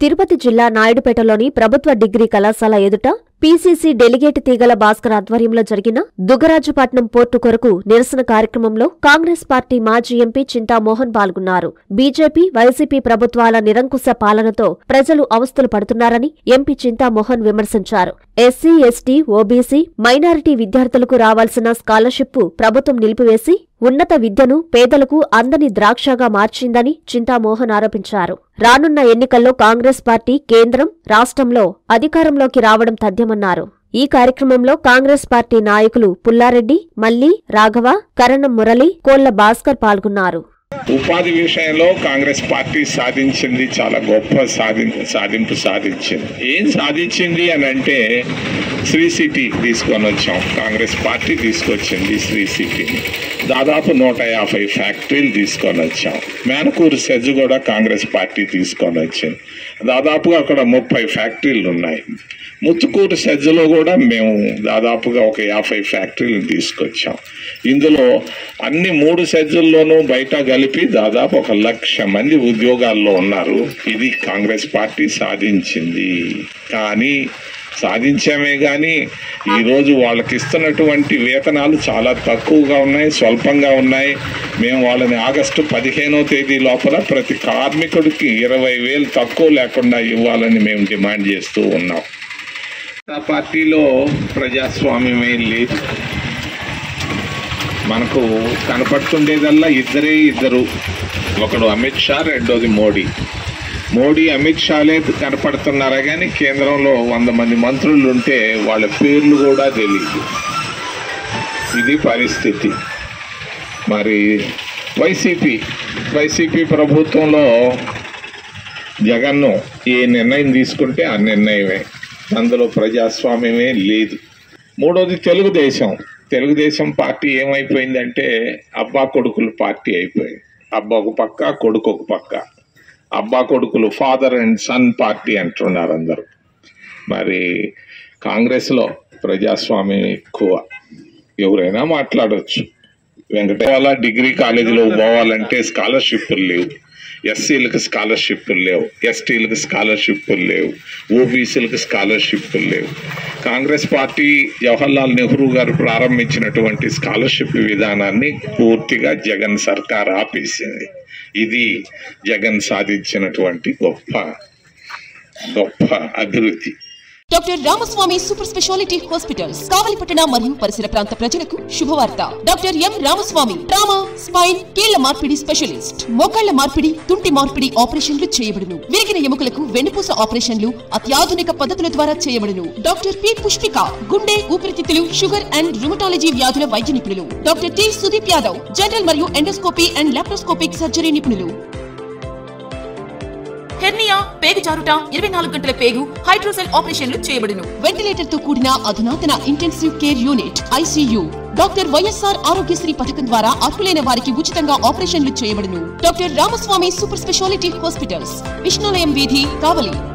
తిరుపతి జిల్లా నాయుడుపేటలోని ప్రభుత్వ డిగ్రీ కళాశాల ఎదుట పీసీసీ డెలిగేట్ తీగల భాస్కర్ ఆధ్వర్యంలో జరిగిన దుగరాజుపట్నం పోర్టు కొరకు నిరసన కార్యక్రమంలో కాంగ్రెస్ పార్టీ మాజీ ఎంపీ చింతామోహన్ పాల్గొన్నారు బీజేపీ వైసీపీ ప్రభుత్వాల నిరంకుశ పాలనతో ప్రజలు అవస్థలు పడుతున్నారని ఎంపీ చింతామోహన్ విమర్శించారు ఎస్సీ ఎస్టీ ఓబీసీ మైనారిటీ విద్యార్థులకు రావాల్సిన స్కాలర్షిప్ ప్రభుత్వం నిలిపివేసి ఉన్నత విద్యను పేదలకు అందని ద్రాక్షగా మార్చిందని చింతామోహన్ ఆరోపించారు రానున్న ఎన్నికల్లో కాంగ్రెస్ పార్టీ కేంద్రం రాష్ట్రంలో అధికారంలోకి రావడం తథ్యమన్నారు ఈ కార్యక్రమంలో కాంగ్రెస్ పార్టీ నాయకులు పుల్లారెడ్డి మల్లి రాఘవ కరణం మురళి కోళ్ల భాస్కర్ పాల్గొన్నారు ఉపాధి విషయంలో కాంగ్రెస్ పార్టీ సాధించింది చాలా గొప్ప సాధి సాధింపు సాధించింది ఏం సాధించింది అని అంటే శ్రీ సిటీ తీసుకొని వచ్చాం కాంగ్రెస్ పార్టీ తీసుకొచ్చింది శ్రీ సిటీని దాదాపు నూట యాభై ఫ్యాక్టరీలు తీసుకొని వచ్చాం మేనకూరు సెజ్ కూడా కాంగ్రెస్ పార్టీ తీసుకొని వచ్చింది దాదాపుగా అక్కడ ముప్పై ఫ్యాక్టరీలు ఉన్నాయి ముత్తుకూరు సెజ్జలో కూడా మేము దాదాపుగా ఒక యాభై ఫ్యాక్టరీలు తీసుకొచ్చాం ఇందులో అన్ని మూడు సెజ్జల్లోనూ బయట కలిపి దాదాపు ఒక లక్ష మంది ఉద్యోగాల్లో ఉన్నారు ఇది కాంగ్రెస్ పార్టీ సాధించింది కానీ సాధించామే కానీ ఈరోజు వాళ్ళకి ఇస్తున్నటువంటి వేతనాలు చాలా తక్కువగా ఉన్నాయి స్వల్పంగా ఉన్నాయి మేము వాళ్ళని ఆగస్టు పదిహేనో తేదీ లోపల ప్రతి కార్మికుడికి ఇరవై వేలు తక్కువ లేకుండా ఇవ్వాలని మేము డిమాండ్ చేస్తూ ఉన్నాం ఆ పార్టీలో ప్రజాస్వామ్యమే లేదు మనకు కనపడుతుండేదల్లా ఇద్దరే ఇద్దరు ఒకడు అమిత్ షా రెండోది మోడీ మోడీ అమిత్ షాలే కనపడుతున్నారా కానీ కేంద్రంలో వంద మంది మంత్రులు ఉంటే వాళ్ళ పేర్లు కూడా తెలియదు ఇది పరిస్థితి మరి వైసీపీ వైసీపీ ప్రభుత్వంలో జగన్ను ఏ నిర్ణయం తీసుకుంటే ఆ నిర్ణయమే అందులో ప్రజాస్వామ్యమే లేదు మూడోది తెలుగుదేశం తెలుగుదేశం పార్టీ ఏమైపోయిందంటే అబ్బా కొడుకుల పార్టీ అయిపోయింది అబ్బా ఒక పక్క కొడుకు ఒక పక్క అబ్బా కొడుకులు ఫాదర్ అండ్ సన్ పార్టీ అంటున్నారు అందరూ మరి కాంగ్రెస్లో ప్రజాస్వామ్యం ఎక్కువ ఎవరైనా మాట్లాడవచ్చు వెంకటేశ్వర డిగ్రీ కాలేజీలో పోవాలంటే స్కాలర్షిప్లు లేవు ఎస్సీలకు స్కాలర్షిప్లు లేవు ఎస్టీలకు స్కాలర్షిప్లు లేవు ఓబీసీలకు స్కాలర్షిప్లు లేవు కాంగ్రెస్ పార్టీ జవహర్లాల్ నెహ్రూ గారు ప్రారంభించినటువంటి స్కాలర్షిప్ విధానాన్ని పూర్తిగా జగన్ సర్కార్ ఆపేసింది ఇది జగన్ సాధించినటువంటి గొప్ప గొప్ప అభివృద్ధి doctor Ramaswamy super speciality hospitals కావలిపట్టణ మరియు పరిసర ప్రాంత ప్రజలకు శుభవార్త doctor M Ramaswamy trauma spine కీళ్ల మార్పిడి స్పెషలిస్ట్ మోకాళ్ల మార్పిడి తుంటి మార్పిడి ఆపరేషన్లు చేయబడును విరిగిన ఎముకలకు వెన్నుపూస ఆపరేషన్లు అత్యాధునిక పద్ధతుల ద్వారా చేయబడును డాక్టర్ పి పుష్పిక గుండె ఊపిరితిత్తులు షుగర్ అండ్ రుమటాలజీ వ్యాధుల వైద్య నిపుణులు doctor T Sudeep Yadav general మరియు ఎండోస్కోపీ అండ్ లాప్రోస్కోపిక్ సర్జరీ నిపుణులు హెర్నియా పేగు జారుట ఇరవై నాలుగు గంటల పేగు హైడ్రోసెల్ ఆపరేషన్లు చేయబడును వెంటిలేటర్ తో కూడిన అధునాతన intensive care unit ICU doctor YSR Aarogyasri పథకం ద్వారా అర్హులైన వారికి ఉచితంగా ఆపరేషన్లు చేయబడును doctor Ramaswamy super speciality hospitals Vishnalayam వీధి కావలి